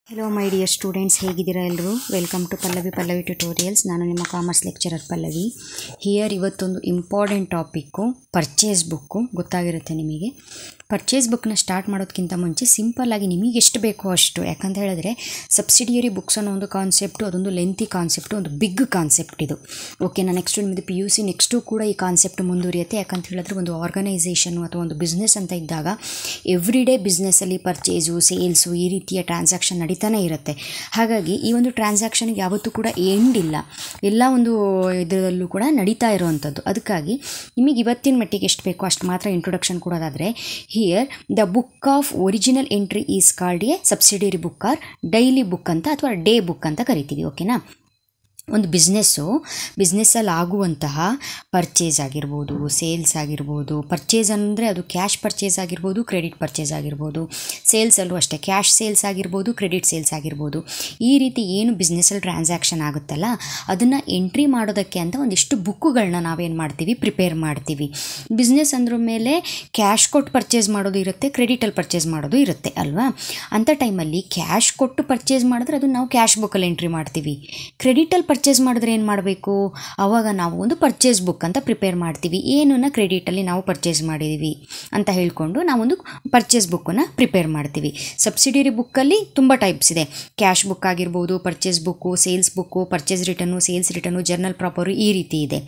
hello my dear students ಹೇಗಿದ್ದೀರಾ ಎಲ್ಲರೂ welcome to Pallavi Pallavi tutorials ನಾನು ನಿಮ್ಮ ಕಾಮರ್ಸ್ ಲೆಕ್ಚರರ್ ಪಲ್ಲವಿ ಹಿಯರ್ ಇವತ್ತೊಂದು ಇಂಪಾರ್ಟೆಂಟ್ ಟಾಪಿಕ್ಕು ಪರ್ಚೇಸ್ ಬುಕ್ಕು ಗೊತ್ತಾಗಿರುತ್ತೆ ನಿಮಗೆ ಪರ್ಚೇಸ್ ಬುಕ್ನ ಸ್ಟಾರ್ಟ್ ಮಾಡೋದಕ್ಕಿಂತ ಮುಂಚೆ ಸಿಂಪಲ್ಲಾಗಿ ನಿಮಗೆ ಎಷ್ಟು ಬೇಕೋ ಅಷ್ಟು ಯಾಕಂತ ಹೇಳಿದ್ರೆ ಸಬ್ಸಿಡಿಯರಿ ಬುಕ್ಸ್ ಅನ್ನೋ ಒಂದು ಕಾನ್ಸೆಪ್ಟು ಅದೊಂದು ಲೆಂತಿ ಕಾನ್ಸೆಪ್ಟು ಒಂದು ಬಿಗ್ ಕಾನ್ಸೆಪ್ಟ್ ಇದು ಓಕೆನಾ ನೆಕ್ಸ್ಟ್ ನಿಮ್ಮದು ಪಿ ಯು ಸಿ ನೆಕ್ಸ್ಟು ಕೂಡ ಈ ಕಾನ್ಸೆಪ್ಟ್ ಮುಂದುವರಿಯುತ್ತೆ ಯಾಕಂತ ಹೇಳಿದ್ರೆ ಒಂದು ಆರ್ಗನೈಸೇಷನು ಅಥವಾ ಒಂದು ಬಿಸ್ನೆಸ್ ಅಂತ ಇದ್ದಾಗ ಎವ್ರಿ ಡೇ ಬಿಸ್ನೆಸ್ಸಲ್ಲಿ ಪರ್ಚೇಸು ಸೇಲ್ಸು ಈ ರೀತಿಯ ಟ್ರಾನ್ಸಾಕ್ಷನ್ ನಡೀತಾನೆ ಇರುತ್ತೆ ಹಾಗಾಗಿ ಈ ಒಂದು ಟ್ರಾನ್ಸಾಕ್ಷನ್ಗೆ ಯಾವತ್ತೂ ಕೂಡ ಎಂಡ್ ಇಲ್ಲ ಎಲ್ಲ ಒಂದು ಇದರಲ್ಲೂ ಕೂಡ ನಡೀತಾ ಇರುವಂಥದ್ದು ಅದಕ್ಕಾಗಿ ನಿಮಗೆ ಇವತ್ತಿನ ಮಟ್ಟಿಗೆ ಎಷ್ಟು ಬೇಕೋ ಅಷ್ಟು ಮಾತ್ರ ಇಂಟ್ರೊಡಕ್ಷನ್ ಕೊಡೋದಾದರೆ here the book of original entry is called a subsidiary book or daily book ಅಂತ ಅಥವಾ ಡೇ ಬುಕ್ ಅಂತ ಕರಿತೀವಿ ಓಕೆನಾ ಒಂದು ಬಿಸ್ನೆಸ್ಸು ಬಿಸ್ನೆಸ್ಸಲ್ಲಿ ಆಗುವಂತಹ ಪರ್ಚೇಸ್ ಆಗಿರ್ಬೋದು ಸೇಲ್ಸ್ ಆಗಿರ್ಬೋದು ಪರ್ಚೇಸ್ ಅಂದರೆ ಅದು ಕ್ಯಾಶ್ ಪರ್ಚೇಸ್ ಆಗಿರ್ಬೋದು ಕ್ರೆಡಿಟ್ ಪರ್ಚೇಸ್ ಆಗಿರ್ಬೋದು ಸೇಲ್ಸಲ್ಲೂ ಅಷ್ಟೇ ಕ್ಯಾಶ್ ಸೇಲ್ಸ್ ಆಗಿರ್ಬೋದು ಕ್ರೆಡಿಟ್ ಸೇಲ್ಸ್ ಆಗಿರ್ಬೋದು ಈ ರೀತಿ ಏನು ಬಿಸ್ನೆಸ್ಸಲ್ಲಿ ಟ್ರಾನ್ಸಾಕ್ಷನ್ ಆಗುತ್ತಲ್ಲ ಅದನ್ನು ಎಂಟ್ರಿ ಮಾಡೋದಕ್ಕೆ ಅಂತ ಒಂದಿಷ್ಟು ಬುಕ್ಕುಗಳನ್ನ ನಾವೇನು ಮಾಡ್ತೀವಿ ಪ್ರಿಪೇರ್ ಮಾಡ್ತೀವಿ ಬಿಸ್ನೆಸ್ ಅಂದ್ರ ಮೇಲೆ ಕ್ಯಾಶ್ ಕೊಟ್ಟು ಪರ್ಚೇಸ್ ಮಾಡೋದು ಇರುತ್ತೆ ಕ್ರೆಡಿಟಲ್ಲಿ ಪರ್ಚೇಸ್ ಮಾಡೋದು ಇರುತ್ತೆ ಅಲ್ವಾ ಅಂಥ ಟೈಮಲ್ಲಿ ಕ್ಯಾಶ್ ಕೊಟ್ಟು ಪರ್ಚೇಸ್ ಮಾಡಿದ್ರೆ ಅದು ನಾವು ಕ್ಯಾಶ್ ಬುಕ್ಕಲ್ಲಿ ಎಂಟ್ರಿ ಮಾಡ್ತೀವಿ ಕ್ರೆಡಿಟಲ್ಲಿ ಪರ್ಚೇಸ್ ಮಾಡಿದ್ರೆ ಏನು ಮಾಡಬೇಕು ಆವಾಗ ನಾವು ಒಂದು ಪರ್ಚೇಸ್ ಬುಕ್ ಅಂತ ಪ್ರಿಪೇರ್ ಮಾಡ್ತೀವಿ ಏನನ್ನ ಕ್ರೆಡಿಟಲ್ಲಿ ನಾವು ಪರ್ಚೇಸ್ ಮಾಡಿದ್ದೀವಿ ಅಂತ ಹೇಳ್ಕೊಂಡು ನಾವೊಂದು ಪರ್ಚೇಸ್ ಬುಕ್ಕನ್ನು ಪ್ರಿಪೇರ್ ಮಾಡ್ತೀವಿ ಸಬ್ಸಿಡಿಯರಿ ಬುಕ್ಕಲ್ಲಿ ತುಂಬ ಟೈಪ್ಸ್ ಇದೆ ಕ್ಯಾಶ್ ಬುಕ್ ಆಗಿರ್ಬೋದು purchase book sales book purchase return sales return journal proper ಈ ರೀತಿ ಇದೆ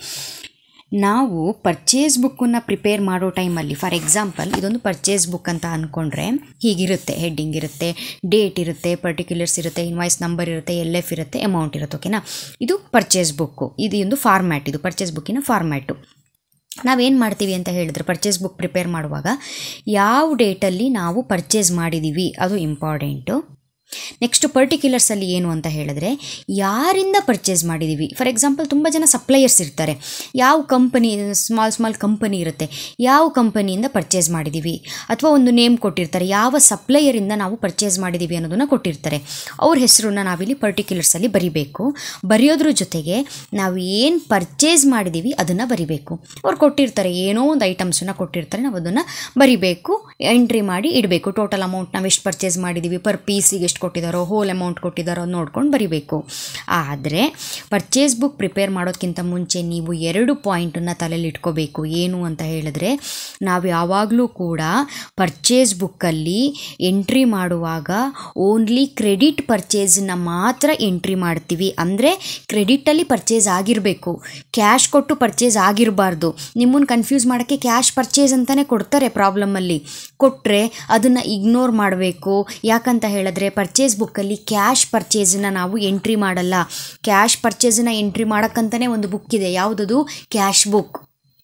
ನಾವು ಪರ್ಚೇಸ್ ಬುಕ್ಕನ್ನು ಪ್ರಿಪೇರ್ ಮಾಡೋ ಟೈಮಲ್ಲಿ ಫಾರ್ ಎಕ್ಸಾಂಪಲ್ ಇದೊಂದು ಪರ್ಚೇಸ್ ಬುಕ್ ಅಂತ ಅಂದ್ಕೊಂಡ್ರೆ ಹೀಗಿರುತ್ತೆ ಹೆಡ್ಡಿಂಗ್ ಇರುತ್ತೆ ಡೇಟ್ ಇರುತ್ತೆ ಪರ್ಟಿಕ್ಯುಲರ್ಸ್ ಇರುತ್ತೆ ಇನ್ವಾಯ್ಸ್ ನಂಬರ್ ಇರುತ್ತೆ ಎಲ್ ಎಫ್ ಇರುತ್ತೆ ಅಮೌಂಟ್ ಇರುತ್ತೆ ಓಕೆನಾ ಇದು ಪರ್ಚೇಸ್ ಬುಕ್ಕು ಇದು ಒಂದು ಫಾರ್ಮ್ಯಾಟ್ ಇದು ಪರ್ಚೇಸ್ ಬುಕ್ಕಿನ ಫಾರ್ಮ್ಯಾಟು ನಾವೇನು ಮಾಡ್ತೀವಿ ಅಂತ ಹೇಳಿದ್ರೆ ಪರ್ಚೇಸ್ ಬುಕ್ ಪ್ರಿಪೇರ್ ಮಾಡುವಾಗ ಯಾವ ಡೇಟಲ್ಲಿ ನಾವು ಪರ್ಚೇಸ್ ಮಾಡಿದ್ದೀವಿ ಅದು ಇಂಪಾರ್ಟೆಂಟು ನೆಕ್ಸ್ಟ್ ಪರ್ಟಿಕ್ಯುಲರ್ಸಲ್ಲಿ ಏನು ಅಂತ ಹೇಳಿದ್ರೆ ಯಾರಿಂದ ಪರ್ಚೇಸ್ ಮಾಡಿದ್ದೀವಿ ಫಾರ್ ಎಕ್ಸಾಂಪಲ್ ತುಂಬ ಜನ ಸಪ್ಲೈಯರ್ಸ್ ಇರ್ತಾರೆ ಯಾವ ಕಂಪನಿ ಸ್ಮಾಲ್ ಸ್ಮಾಲ್ ಕಂಪನಿ ಇರುತ್ತೆ ಯಾವ ಕಂಪನಿಯಿಂದ ಪರ್ಚೇಸ್ ಮಾಡಿದ್ದೀವಿ ಅಥವಾ ಒಂದು ನೇಮ್ ಕೊಟ್ಟಿರ್ತಾರೆ ಯಾವ ಸಪ್ಲೈಯರಿಂದ ನಾವು ಪರ್ಚೇಸ್ ಮಾಡಿದ್ದೀವಿ ಅನ್ನೋದನ್ನು ಕೊಟ್ಟಿರ್ತಾರೆ ಅವ್ರ ಹೆಸರನ್ನ ನಾವಿಲ್ಲಿ ಪರ್ಟಿಕ್ಯುಲರ್ಸಲ್ಲಿ ಬರಿಬೇಕು ಬರೆಯೋದ್ರ ಜೊತೆಗೆ ನಾವು ಏನು ಪರ್ಚೇಸ್ ಮಾಡಿದ್ದೀವಿ ಅದನ್ನು ಬರಿಬೇಕು ಅವ್ರು ಕೊಟ್ಟಿರ್ತಾರೆ ಏನೋ ಒಂದು ಐಟಮ್ಸನ್ನು ಕೊಟ್ಟಿರ್ತಾರೆ ನಾವು ಅದನ್ನು ಬರಿಬೇಕು ಎಂಟ್ರಿ ಮಾಡಿ ಇಡಬೇಕು ಟೋಟಲ್ ಅಮೌಂಟ್ ನಾವು ಎಷ್ಟು ಪರ್ಚೇಸ್ ಮಾಡಿದ್ದೀವಿ ಪರ್ ಪೀಸಿಗೆ ಎಷ್ಟು ಕೊಟ್ಟಿದ್ದಾರೋ ಹೋಲ್ ಅಮೌಂಟ್ ಕೊಟ್ಟಿದ್ದಾರೋ ನೋಡ್ಕೊಂಡು ಬರಿಬೇಕು ಆದರೆ ಪರ್ಚೇಸ್ ಬುಕ್ ಪ್ರಿಪೇರ್ ಮಾಡೋದಕ್ಕಿಂತ ಮುಂಚೆ ನೀವು ಎರಡು ಪಾಯಿಂಟನ್ನು ತಲೆಯಲ್ಲಿ ಇಟ್ಕೋಬೇಕು ಏನು ಅಂತ ಹೇಳಿದ್ರೆ ನಾವು ಯಾವಾಗಲೂ ಕೂಡ ಪರ್ಚೇಸ್ ಬುಕ್ಕಲ್ಲಿ ಎಂಟ್ರಿ ಮಾಡುವಾಗ ಓನ್ಲಿ ಕ್ರೆಡಿಟ್ ಪರ್ಚೇಸನ್ನ ಮಾತ್ರ ಎಂಟ್ರಿ ಮಾಡ್ತೀವಿ ಅಂದರೆ ಕ್ರೆಡಿಟಲ್ಲಿ ಪರ್ಚೇಸ್ ಆಗಿರಬೇಕು ಕ್ಯಾಶ್ ಕೊಟ್ಟು ಪರ್ಚೇಸ್ ಆಗಿರಬಾರ್ದು ನಿಮ್ಮನ್ನು ಕನ್ಫ್ಯೂಸ್ ಮಾಡೋಕ್ಕೆ ಕ್ಯಾಶ್ ಪರ್ಚೇಸ್ ಅಂತಲೇ ಕೊಡ್ತಾರೆ ಪ್ರಾಬ್ಲಮಲ್ಲಿ ಕೊಟ್ಟರೆ ಅದನ್ನು ಇಗ್ನೋರ್ ಮಾಡಬೇಕು ಯಾಕಂತ ಹೇಳಿದ್ರೆ ಪರ್ಚೇಸ್ ಬುಕ್ಕಲ್ಲಿ ಕ್ಯಾಶ್ ಪರ್ಚೇಸನ್ನ ನಾವು ಎಂಟ್ರಿ ಮಾಡಲ್ಲ ಕ್ಯಾಶ್ ಪರ್ಚೇಸನ್ನ ಎಂಟ್ರಿ ಮಾಡೋಕ್ಕಂತಲೇ ಒಂದು ಬುಕ್ ಇದೆ ಯಾವುದದು ಕ್ಯಾಶ್ ಬುಕ್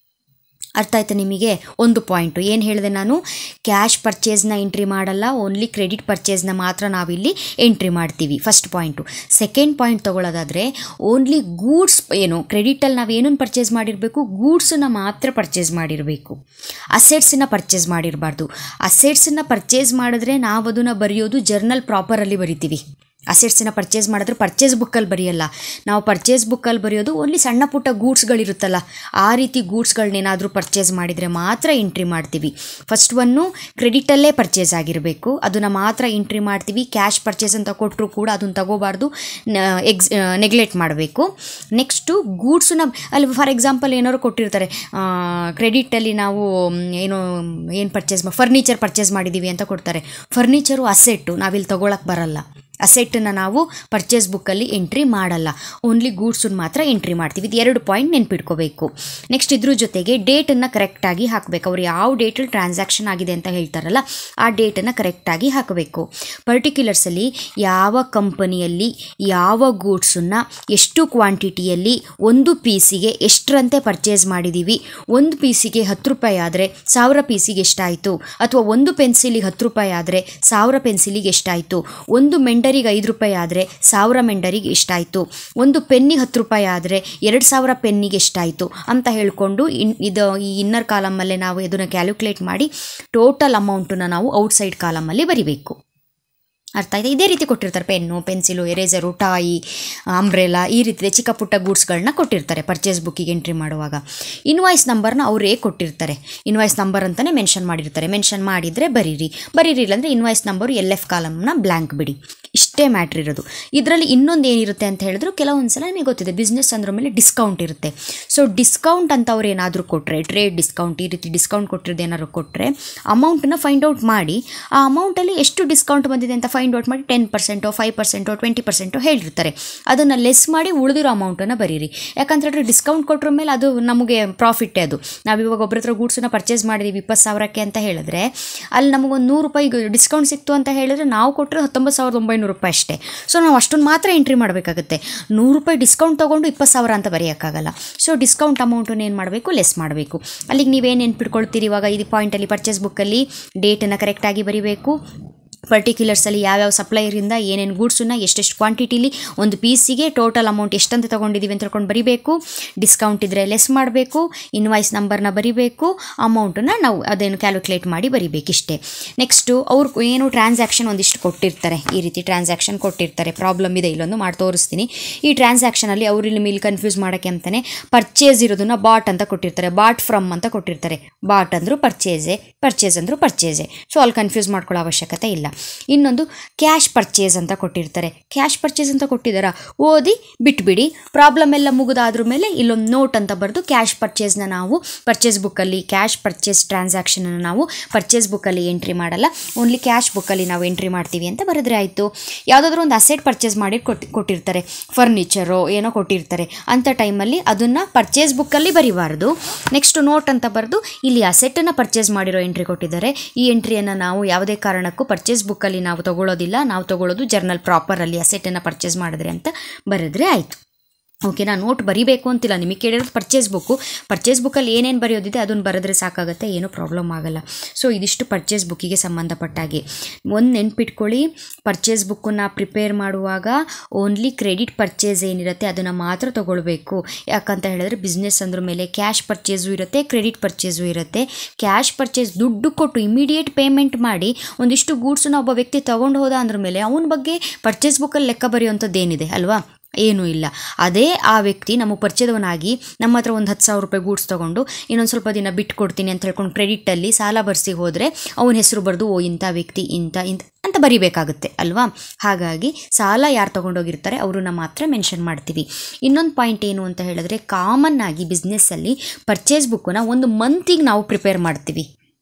ಅರ್ಥ ಆಯ್ತಾ ನಿಮಗೆ ಒಂದು ಪಾಯಿಂಟು ಏನು ಹೇಳಿದೆ ನಾನು ಕ್ಯಾಶ್ ಪರ್ಚೇಸ್ನ ಎಂಟ್ರಿ ಮಾಡಲ್ಲ ಓನ್ಲಿ ಕ್ರೆಡಿಟ್ ಪರ್ಚೇಸ್ನ ಮಾತ್ರ ನಾವಿಲ್ಲಿ ಎಂಟ್ರಿ ಮಾಡ್ತೀವಿ ಫಸ್ಟ್ ಪಾಯಿಂಟು ಸೆಕೆಂಡ್ ಪಾಯಿಂಟ್ ತೊಗೊಳ್ಳೋದಾದರೆ ಓನ್ಲಿ ಗೂಡ್ಸ್ ಏನು ಕ್ರೆಡಿಟಲ್ಲಿ ನಾವು ಏನನ್ನು ಪರ್ಚೇಸ್ ಮಾಡಿರಬೇಕು ಗೂಡ್ಸನ್ನ ಮಾತ್ರ ಪರ್ಚೇಸ್ ಮಾಡಿರಬೇಕು ಅಸೆಟ್ಸನ್ನ ಪರ್ಚೇಸ್ ಮಾಡಿರಬಾರ್ದು ಅಸೆಟ್ಸನ್ನ ಪರ್ಚೇಸ್ ಮಾಡಿದ್ರೆ ನಾವು ಅದನ್ನು ಬರೆಯೋದು ಜರ್ನಲ್ ಪ್ರಾಪರಲ್ಲಿ ಬರಿತೀವಿ ಅಸೆಟ್ಸನ್ನ ಪರ್ಚೇಸ್ ಮಾಡಿದ್ರೆ ಪರ್ಚೇಸ್ ಬುಕ್ಕಲ್ಲಿ ಬರೆಯಲ್ಲ ನಾವು ಪರ್ಚೇಸ್ ಬುಕ್ಕಲ್ಲಿ ಬರೆಯೋದು ಓನ್ಲಿ ಸಣ್ಣ ಪುಟ್ಟ ಗೂಡ್ಸ್ಗಳಿರುತ್ತಲ್ಲ ಆ ರೀತಿ ಗೂಡ್ಸ್ಗಳನ್ನೇನಾದರೂ ಪರ್ಚೇಸ್ ಮಾಡಿದರೆ ಮಾತ್ರ ಎಂಟ್ರಿ ಮಾಡ್ತೀವಿ ಫಸ್ಟ್ ಒನ್ನು ಕ್ರೆಡಿಟಲ್ಲೇ ಪರ್ಚೇಸ್ ಆಗಿರಬೇಕು ಅದನ್ನು ಮಾತ್ರ ಎಂಟ್ರಿ ಮಾಡ್ತೀವಿ ಕ್ಯಾಶ್ ಪರ್ಚೇಸ್ ಅಂತ ಕೊಟ್ಟರು ಕೂಡ ಅದನ್ನು ತಗೋಬಾರ್ದು ಎಕ್ಸ್ ನೆಗ್ಲೆಕ್ಟ್ ಮಾಡಬೇಕು ನೆಕ್ಸ್ಟು ಗೂಡ್ಸನ್ನ ಅಲ್ಲಿ ಫಾರ್ ಎಕ್ಸಾಂಪಲ್ ಏನಾದ್ರು ಕೊಟ್ಟಿರ್ತಾರೆ ಕ್ರೆಡಿಟಲ್ಲಿ ನಾವು ಏನು ಏನು ಪರ್ಚೇಸ್ ಫರ್ನಿಚರ್ ಪರ್ಚೇಸ್ ಮಾಡಿದ್ದೀವಿ ಅಂತ ಕೊಡ್ತಾರೆ ಫರ್ನಿಚರು ಅಸೆಟ್ಟು ನಾವಿಲ್ಲಿ ತೊಗೊಳಕ್ಕೆ ಬರಲ್ಲ ಅಸೆಟ್ಟನ್ನು ನಾವು ಪರ್ಚೇಸ್ ಬುಕ್ಕಲ್ಲಿ ಎಂಟ್ರಿ ಮಾಡಲ್ಲ ಓನ್ಲಿ ಗೂಡ್ಸನ್ನು ಮಾತ್ರ ಎಂಟ್ರಿ ಮಾಡ್ತೀವಿ ಇದು ಎರಡು ಪಾಯಿಂಟ್ ನೆನ್ಪಿಟ್ಕೋಬೇಕು ನೆಕ್ಸ್ಟ್ ಇದ್ರ ಜೊತೆಗೆ ಡೇಟನ್ನು ಕರೆಕ್ಟಾಗಿ ಹಾಕಬೇಕು ಅವ್ರು ಯಾವ ಡೇಟಲ್ಲಿ ಟ್ರಾನ್ಸಾಕ್ಷನ್ ಆಗಿದೆ ಅಂತ ಹೇಳ್ತಾರಲ್ಲ ಆ ಡೇಟನ್ನು ಕರೆಕ್ಟಾಗಿ ಹಾಕಬೇಕು ಪರ್ಟಿಕ್ಯುಲರ್ಸಲ್ಲಿ ಯಾವ ಕಂಪನಿಯಲ್ಲಿ ಯಾವ ಗೂಡ್ಸನ್ನು ಎಷ್ಟು ಕ್ವಾಂಟಿಟಿಯಲ್ಲಿ ಒಂದು ಪೀಸಿಗೆ ಎಷ್ಟರಂತೆ ಪರ್ಚೇಸ್ ಮಾಡಿದ್ದೀವಿ ಒಂದು ಪೀಸಿಗೆ ಹತ್ತು ರೂಪಾಯಿ ಆದರೆ ಸಾವಿರ ಪೀಸಿಗೆ ಎಷ್ಟಾಯಿತು ಅಥವಾ ಒಂದು ಪೆನ್ಸಿಲಿಗೆ ಹತ್ತು ರೂಪಾಯಿ ಆದರೆ ಸಾವಿರ ಪೆನ್ಸಿಲಿಗೆ ಎಷ್ಟಾಯಿತು ಒಂದು ಮೆಂಡ ಮೆಂಡರಿಗೆ ಐದು ರೂಪಾಯಿ ಆದರೆ ಸಾವಿರ ಮೆಂಡರಿಗೆ ಎಷ್ಟಾಯಿತು ಒಂದು ಪೆನ್ನಿಗೆ ಹತ್ತು ರೂಪಾಯಿ ಆದರೆ ಎರಡು ಸಾವಿರ ಪೆನ್ನಿಗೆ ಎಷ್ಟಾಯಿತು ಅಂತ ಹೇಳಿಕೊಂಡು ಇನ್ ಇದು ಈ ಇನ್ನರ್ ಕಾಲಮಲ್ಲೇ ನಾವು ಇದನ್ನು ಕ್ಯಾಲ್ಕುಲೇಟ್ ಮಾಡಿ ಟೋಟಲ್ ಅಮೌಂಟನ್ನು ನಾವು ಔಟ್ಸೈಡ್ ಕಾಲಮಲ್ಲಿ ಬರಿಬೇಕು ಅರ್ಥ ಆಯ್ತಾ ಇದೇ ರೀತಿ ಕೊಟ್ಟಿರ್ತಾರೆ pen pencil eraser toy umbrella ಈ ರೀತಿ ಚಿಕ್ಕ ಪುಟ್ಟ ಗೂಡ್ಸ್ಗಳನ್ನ ಕೊಟ್ಟಿರ್ತಾರೆ ಪರ್ಚೇಸ್ ಬುಕ್ಕಿಗೆ ಎಂಟ್ರಿ ಮಾಡುವಾಗ ಇನ್ವಾಯ್ಸ್ ನಂಬರ್ನ ಅವರೇ ಕೊಟ್ಟಿರ್ತಾರೆ ಇನ್ವಾಯ್ಸ್ ನಂಬರ್ ಅಂತಲೇ ಮೆನ್ಷನ್ ಮಾಡಿರ್ತಾರೆ ಮೆನ್ಷನ್ ಮಾಡಿದರೆ ಬರೀರಿ ಬರೀರಿ ಇಲ್ಲಾಂದರೆ ಇನ್ವಾಯ್ಸ್ ನಂಬರು ಎಲ್ ಎಫ್ ಕಾಲಮ್ನ ಬ್ಲ್ಯಾಂಕ್ ಬಿಡಿ ಇಷ್ಟು ಇಷ್ಟೇ ಮ್ಯಾಟ್ರ್ ಇರೋದು ಇದರಲ್ಲಿ ಇನ್ನೊಂದು ಏನಿರುತ್ತೆ ಅಂತ ಹೇಳಿದ್ರು ಕೆಲವೊಂದು ಸಲ ನಿಮಗೆ ಗೊತ್ತಿದೆ ಬಿಸ್ನೆಸ್ ಅಂದ್ರ ಮೇಲೆ ಡಿಸ್ಕೌಂಟ್ ಇರುತ್ತೆ ಸೊ ಡಿಸ್ಕೌಂಟ್ ಅಂತ ಅವ್ರು ಏನಾದರೂ ಕೊಟ್ಟರೆ ಟ್ರೇಡ್ ಡಿಸ್ಕೌಂಟ್ ಈ ರೀತಿ ಡಿಸ್ಕೌಂಟ್ ಕೊಟ್ಟಿರೋದು ಏನಾದ್ರು ಕೊಟ್ಟರೆ ಅಮೌಂಟನ್ನ ಫೈಂಡ್ ಔಟ್ ಮಾಡಿ ಆ ಅಮೌಂಟಲ್ಲಿ ಎಷ್ಟು ಡಿಸ್ಕೌಂಟ್ ಬಂದಿದೆ ಅಂತ ಫೈಂಡ್ ಔಟ್ ಮಾಡಿ ಟೆನ್ ಪರ್ಸೆಂಟೋ ಫೈವ್ ಪರ್ಸೆಂಟೋ ಟ್ವೆಂಟಿ ಪರ್ಸೆಂಟೋ ಹೇಳಿರ್ತಾರೆ ಅದನ್ನು ಲೆಸ್ ಮಾಡಿ ಉಳಿದಿರೋ ಅಮೌಂಟನ್ನು ಬರೀರಿ ಯಾಕಂತ ಹೇಳಿದ್ರೆ ಡಿಸ್ಕೌಂಟ್ ಕೊಟ್ಟರ ಮೇಲೆ ಅದು ನಮಗೆ ಪ್ರಾಫಿಟ್ಟೇ ಅದು ನಾವು ಇವಾಗ ಒಬ್ಬರ ಹತ್ರ ಗೂಡ್ಸನ್ನ ಪರ್ಚೇಸ್ ಮಾಡಿದ್ದೀವಿ ಇಪ್ಪತ್ತು ಸಾವಿರಕ್ಕೆ ಅಂತ ಹೇಳಿದ್ರೆ ಅಲ್ಲಿ ನಮಗೊಂದು ನೂರು ರೂಪಾಯಿ ಡಿಸ್ಕೌಂಟ್ ಸಿಕ್ತು ಅಂತ ಹೇಳಿದ್ರೆ ನಾವು ಕೊಟ್ಟರೆ ಹತ್ತೊಂಬತ್ತು ಸಾವಿರದ ಒಂಬೈನೂರು ರೂಪಾಯಿ ಅಷ್ಟೇ ಸೊ ನಾವು ಅಷ್ಟೊಂದು ಮಾತ್ರ ಎಂಟ್ರಿ ಮಾಡಬೇಕಾಗುತ್ತೆ ನೂರು ರೂಪಾಯಿ ಡಿಸ್ಕೌಂಟ್ ತೊಗೊಂಡು ಇಪ್ಪತ್ತು ಸಾವಿರ ಅಂತ ಬರೆಯೋಕ್ಕಾಗಲ್ಲ ಸೊ ಡಿಸ್ಕೌಂಟ್ ಅಮೌಂಟನ್ನು ಏನು ಮಾಡಬೇಕು ಲೆಸ್ ಮಾಡಬೇಕು ಅಲ್ಲಿಗೆ ನೀವೇನು ನೆನ್ಪಿಟ್ಕೊಳ್ತೀರಿ ಇವಾಗ ಇದು ಪಾಯಿಂಟಲ್ಲಿ ಪರ್ಚೇಸ್ ಬುಕ್ಕಲ್ಲಿ ಡೇಟನ್ನು ಕರೆಕ್ಟಾಗಿ ಬರೀಬೇಕು ಪರ್ಟಿಕ್ಯುಲರ್ಸಲ್ಲಿ ಯಾವ್ಯಾವ ಸಪ್ಲೈಯರಿಂದ ಏನೇನು ಗೂಡ್ಸನ್ನ ಎಷ್ಟೆಷ್ಟು ಕ್ವಾಂಟಿಟಿಲಿ ಒಂದು ಪೀಸಿಗೆ ಟೋಟಲ್ ಅಮೌಂಟ್ ಎಷ್ಟಂತ ತೊಗೊಂಡಿದ್ದೀವಿ ಅಂತ ಹೇಳ್ಕೊಂಡು ಬರಿಬೇಕು ಡಿಸ್ಕೌಂಟ್ ಇದ್ದರೆ ಲೆಸ್ ಮಾಡಬೇಕು ಇನ್ವಾಯ್ಸ್ ನಂಬರ್ನ ಬರಿಬೇಕು ಅಮೌಂಟನ್ನು ನಾವು ಅದನ್ನು ಕ್ಯಾಲ್ಕುಲೇಟ್ ಮಾಡಿ ಬರಿಬೇಕಿಷ್ಟೇ ನೆಕ್ಸ್ಟು ಅವ್ರು ಏನು ಟ್ರಾನ್ಸಾಕ್ಷನ್ ಒಂದಿಷ್ಟು ಕೊಟ್ಟಿರ್ತಾರೆ ಈ ರೀತಿ ಟ್ರಾನ್ಸಾಕ್ಷನ್ ಕೊಟ್ಟಿರ್ತಾರೆ ಪ್ರಾಬ್ಲಮ್ ಇದೆ ಇಲ್ಲೊಂದು ಮಾಡಿ ತೋರಿಸ್ತೀನಿ ಈ ಟ್ರಾನ್ಸಾಕ್ಷನಲ್ಲಿ ಅವ್ರು ಇಲ್ಲಿ ಮೇಲೆ ಕನ್ಫ್ಯೂಸ್ ಮಾಡೋಕ್ಕೆ ಅಂತಲೇ ಪರ್ಚೇಸ್ ಇರೋದನ್ನ ಬಾಟ್ ಅಂತ ಕೊಟ್ಟಿರ್ತಾರೆ ಬಾಟ್ ಫ್ರಮ್ ಅಂತ ಕೊಟ್ಟಿರ್ತಾರೆ ಬಾಟ್ ಅಂದರು ಪರ್ಚೇಸೆ ಪರ್ಚೇಸ್ ಅಂದರು ಪರ್ಚೇಸೆ ಸೊ ಅಲ್ಲಿ ಕನ್ಫ್ಯೂಸ್ ಮಾಡ್ಕೊಳ್ಳೋ ಅವಶ್ಯಕತೆ ಇಲ್ಲ ಇನ್ನೊಂದು ಕ್ಯಾಶ್ ಪರ್ಚೇಸ್ ಅಂತ ಕೊಟ್ಟಿರ್ತಾರೆ ಕ್ಯಾಶ್ ಪರ್ಚೇಸ್ ಅಂತ ಕೊಟ್ಟಿದ್ದಾರಾ ಓದಿ ಬಿಟ್ಬಿಡಿ ಪ್ರಾಬ್ಲಮ್ ಎಲ್ಲ ಮುಗಿದಾದ್ರ ಮೇಲೆ ಇಲ್ಲೊಂದು ನೋಟ್ ಅಂತ ಬರೆದು ಕ್ಯಾಶ್ ಪರ್ಚೇಸ್ನ ನಾವು ಪರ್ಚೇಸ್ ಬುಕ್ಕಲ್ಲಿ ಕ್ಯಾಶ್ ಪರ್ಚೇಸ್ ಟ್ರಾನ್ಸಾಕ್ಷನನ್ನು ನಾವು ಪರ್ಚೇಸ್ ಬುಕ್ಕಲ್ಲಿ ಎಂಟ್ರಿ ಮಾಡಲ್ಲ ಓನ್ಲಿ ಕ್ಯಾಶ್ ಬುಕ್ಕಲ್ಲಿ ನಾವು ಎಂಟ್ರಿ ಮಾಡ್ತೀವಿ ಅಂತ ಬರೆದ್ರೆ ಆಯಿತು ಯಾವುದಾದ್ರೂ ಒಂದು ಅಸೆಟ್ ಪರ್ಚೇಸ್ ಮಾಡಿ ಕೊಟ್ಟು ಕೊಟ್ಟಿರ್ತಾರೆ ಫರ್ನಿಚರು ಏನೋ ಕೊಟ್ಟಿರ್ತಾರೆ ಅಂಥ ಟೈಮಲ್ಲಿ ಅದನ್ನು ಪರ್ಚೇಸ್ ಬುಕ್ಕಲ್ಲಿ ಬರಿಬಾರ್ದು ನೆಕ್ಸ್ಟ್ ನೋಟ್ ಅಂತ ಬರೆದು ಇಲ್ಲಿ ಅಸೆಟನ್ನು ಪರ್ಚೇಸ್ ಮಾಡಿರೋ ಎಂಟ್ರಿ ಕೊಟ್ಟಿದ್ದಾರೆ ಈ ಎಂಟ್ರಿಯನ್ನು ನಾವು ಯಾವುದೇ ಕಾರಣಕ್ಕೂ ಪರ್ಚೇಸ್ ಬುಕ್ಕಲ್ಲಿ ನಾವು ತಗೊಳ್ಳೋದಿಲ್ಲ ನಾವು ತಗೊಳ್ಳೋದು ಜರ್ನಲ್ ಪ್ರಾಪರಲ್ಲಿ ಅಸೆಟನ್ನು ಪರ್ಚೇಸ್ ಮಾಡಿದ್ರೆ ಅಂತ ಬರೆದ್ರೆ ಆಯಿತು ಓಕೆನಾ ನೋಟ್ ಬರಿಬೇಕು ಅಂತಿಲ್ಲ ನಿಮಗೆ ಕೇಳಿರೋದು ಪರ್ಚೇಸ್ ಬುಕ್ಕು ಪರ್ಚೇಸ್ ಬುಕ್ಕಲ್ಲಿ ಏನೇನು ಬರೆಯೋದಿದೆ ಅದನ್ನು ಬರೆದ್ರೆ ಸಾಕಾಗುತ್ತೆ ಏನೂ ಪ್ರಾಬ್ಲಮ್ ಆಗಲ್ಲ ಸೊ ಇದಿಷ್ಟು ಪರ್ಚೇಸ್ ಬುಕ್ಕಿಗೆ ಸಂಬಂಧಪಟ್ಟಾಗೆ ಒಂದು ನೆನ್ಪಿಟ್ಕೊಳ್ಳಿ ಪರ್ಚೇಸ್ ಬುಕ್ಕನ್ನು ಪ್ರಿಪೇರ್ ಮಾಡುವಾಗ ಓನ್ಲಿ ಕ್ರೆಡಿಟ್ ಪರ್ಚೇಸ್ ಏನಿರುತ್ತೆ ಅದನ್ನು ಮಾತ್ರ ತೊಗೊಳ್ಬೇಕು ಯಾಕಂತ ಹೇಳಿದ್ರೆ ಬಿಸ್ನೆಸ್ ಅಂದ್ರ ಮೇಲೆ ಕ್ಯಾಶ್ ಪರ್ಚೇಸು ಇರುತ್ತೆ ಕ್ರೆಡಿಟ್ ಪರ್ಚೇಸು ಇರುತ್ತೆ ಕ್ಯಾಶ್ ಪರ್ಚೇಸ್ ದುಡ್ಡು ಕೊಟ್ಟು ಇಮಿಡಿಯೇಟ್ ಪೇಮೆಂಟ್ ಮಾಡಿ ಒಂದಿಷ್ಟು ಗೂಡ್ಸನ್ನ ಒಬ್ಬ ವ್ಯಕ್ತಿ ತೊಗೊಂಡು ಹೋದ ಅಂದ್ರ ಮೇಲೆ ಅವನ ಬಗ್ಗೆ ಪರ್ಚೇಸ್ ಬುಕ್ಕಲ್ಲಿ ಲೆಕ್ಕ ಬರೆಯುವಂಥದ್ದು ಏನಿದೆ ಅಲ್ವಾ ಏನೂ ಇಲ್ಲ ಅದೇ ಆ ವ್ಯಕ್ತಿ ನಮ್ಮ ಪರಿಚಯದವನಾಗಿ ನಮ್ಮ ಹತ್ರ ಒಂದು ಹತ್ತು ಸಾವಿರ ರೂಪಾಯಿ ಗೂಡ್ಸ್ ತೊಗೊಂಡು ಇನ್ನೊಂದು ಸ್ವಲ್ಪ ದಿನ ಬಿಟ್ಟು ಕೊಡ್ತೀನಿ ಅಂತ ಹೇಳ್ಕೊಂಡು ಕ್ರೆಡಿಟಲ್ಲಿ ಸಾಲ ಬರ್ಸಿ ಹೋದರೆ ಅವನ ಹೆಸರು ಬರೆದು ಓ ಇಂಥ ವ್ಯಕ್ತಿ ಇಂಥ ಇಂಥ ಅಂತ ಬರಿಬೇಕಾಗುತ್ತೆ ಅಲ್ವಾ ಹಾಗಾಗಿ ಸಾಲ ಯಾರು ತೊಗೊಂಡೋಗಿರ್ತಾರೆ ಅವ್ರನ್ನ ಮಾತ್ರ ಮೆನ್ಷನ್ ಮಾಡ್ತೀವಿ ಇನ್ನೊಂದು ಪಾಯಿಂಟ್ ಏನು ಅಂತ ಹೇಳಿದ್ರೆ ಕಾಮನ್ ಆಗಿ ಬಿಸ್ನೆಸ್ಸಲ್ಲಿ ಪರ್ಚೇಸ್ ಬುಕ್ಕನ್ನ ಒಂದು ಮಂತಿಗೆ ನಾವು ಪ್ರಿಪೇರ್ ಮಾಡ್ತೀವಿ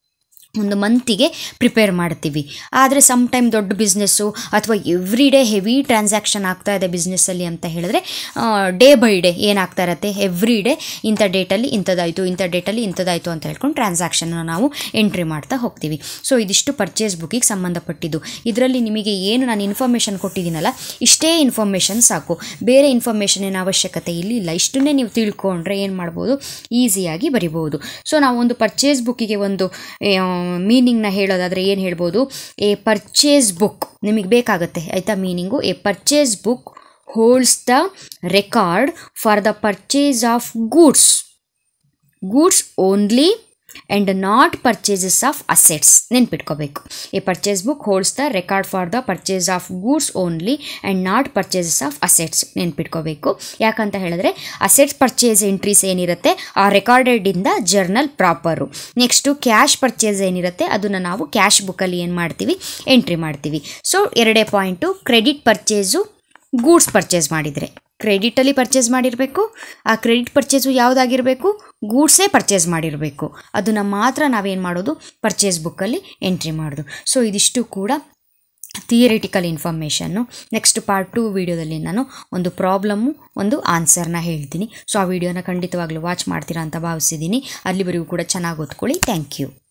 ಒಂದು ಮಂತಿಗೆ ಪ್ರಿಪೇರ್ ಮಾಡ್ತೀವಿ ಆದರೆ ಸಮ್ ಟೈಮ್ ದೊಡ್ಡ ಬಿಸ್ನೆಸ್ಸು ಅಥವಾ ಎವ್ರಿ ಡೇ ಹೆವಿ ಟ್ರಾನ್ಸಾಕ್ಷನ್ ಆಗ್ತಾ ಇದೆ ಬಿಸ್ನೆಸ್ಸಲ್ಲಿ ಅಂತ ಹೇಳಿದ್ರೆ ಡೇ ಬೈ ಡೇ ಏನಾಗ್ತಾ ಇರತ್ತೆ ಎವ್ರಿ ಡೇ ಇಂಥ ಡೇಟಲ್ಲಿ ಇಂಥದ್ದಾಯಿತು ಇಂಥ ಡೇಟಲ್ಲಿ ಇಂಥದ್ದಾಯಿತು ಅಂತ ಹೇಳ್ಕೊಂಡು ಟ್ರಾನ್ಸಾಕ್ಷನ್ನ ನಾವು ಎಂಟ್ರಿ ಮಾಡ್ತಾ ಹೋಗ್ತೀವಿ ಸೊ ಇದಿಷ್ಟು ಪರ್ಚೇಸ್ ಬುಕ್ಕಿಗೆ ಸಂಬಂಧಪಟ್ಟಿದ್ದು ಇದರಲ್ಲಿ ನಿಮಗೆ ಏನು ನಾನು ಇನ್ಫಾರ್ಮೇಷನ್ ಕೊಟ್ಟಿದ್ದೀನಲ್ಲ ಇಷ್ಟೇ ಇನ್ಫಾರ್ಮೇಷನ್ ಸಾಕು ಬೇರೆ ಇನ್ಫಾರ್ಮೇಷನ್ ಏನು ಅವಶ್ಯಕತೆ ಇಲ್ಲಿ ಇಲ್ಲ ಇಷ್ಟನ್ನೇ ನೀವು ತಿಳ್ಕೊಂಡ್ರೆ ಏನು ಮಾಡ್ಬೋದು ಈಸಿಯಾಗಿ ಬರಿಬೋದು ಸೊ ನಾವು ಒಂದು ಪರ್ಚೇಸ್ ಬುಕ್ಕಿಗೆ ಒಂದು ಮೀನಿಂಗ್ನ ಹೇಳೋದಾದರೆ ಏನು ಹೇಳ್ಬೋದು ಎ ಪರ್ಚೇಸ್ ಬುಕ್ ನಿಮಗೆ ಬೇಕಾಗುತ್ತೆ ಆಯಿತಾ meaning a purchase book holds the record for the purchase of goods goods only and not purchases of assets ನೆನ್ಪಿಟ್ಕೋಬೇಕು a purchase book holds the record for the purchase of goods only and not purchases of assets ನೆನ್ಪಿಟ್ಕೋಬೇಕು ಯಾಕಂತ ಹೇಳಿದ್ರೆ assets purchase entries ಏನಿರುತ್ತೆ ಆ ರೆಕಾರ್ಡೆಡಿಂದ journal proper next cash purchase ಏನಿರುತ್ತೆ ಅದನ್ನು ನಾವು ಕ್ಯಾಶ್ ಬುಕ್ಕಲ್ಲಿ ಏನು ಮಾಡ್ತೀವಿ ಎಂಟ್ರಿ ಮಾಡ್ತೀವಿ ಸೊ ಎರಡೇ point credit purchase goods purchase ಮಾಡಿದರೆ ಕ್ರೆಡಿಟಲ್ಲಿ ಪರ್ಚೇಸ್ ಮಾಡಿರಬೇಕು ಆ ಕ್ರೆಡಿಟ್ ಪರ್ಚೇಸು ಯಾವುದಾಗಿರಬೇಕು ಗೂಡ್ಸೇ ಪರ್ಚೇಸ್ ಮಾಡಿರಬೇಕು ಅದನ್ನು ಮಾತ್ರ ನಾವೇನು ಮಾಡೋದು ಪರ್ಚೇಸ್ ಬುಕ್ಕಲ್ಲಿ ಎಂಟ್ರಿ ಮಾಡೋದು ಸೊ ಇದಿಷ್ಟು ಕೂಡ ಥಿಯರಿಟಿಕಲ್ ಇನ್ಫಾರ್ಮೇಷನ್ನು ನೆಕ್ಸ್ಟ್ ಪಾರ್ಟ್ ಟು ವೀಡಿಯೋದಲ್ಲಿ ನಾನು ಒಂದು ಪ್ರಾಬ್ಲಮ್ಮು ಒಂದು ಆನ್ಸರ್ನ ಹೇಳ್ತೀನಿ ಸೊ ಆ ವಿಡಿಯೋನ ಖಂಡಿತವಾಗ್ಲೂ ವಾಚ್ ಮಾಡ್ತೀರಾ ಅಂತ ಭಾವಿಸಿದ್ದೀನಿ ಅಲ್ಲಿವರೆಗೂ ಕೂಡ ಚೆನ್ನಾಗಿ ಓದ್ಕೊಳ್ಳಿ ಥ್ಯಾಂಕ್ ಯು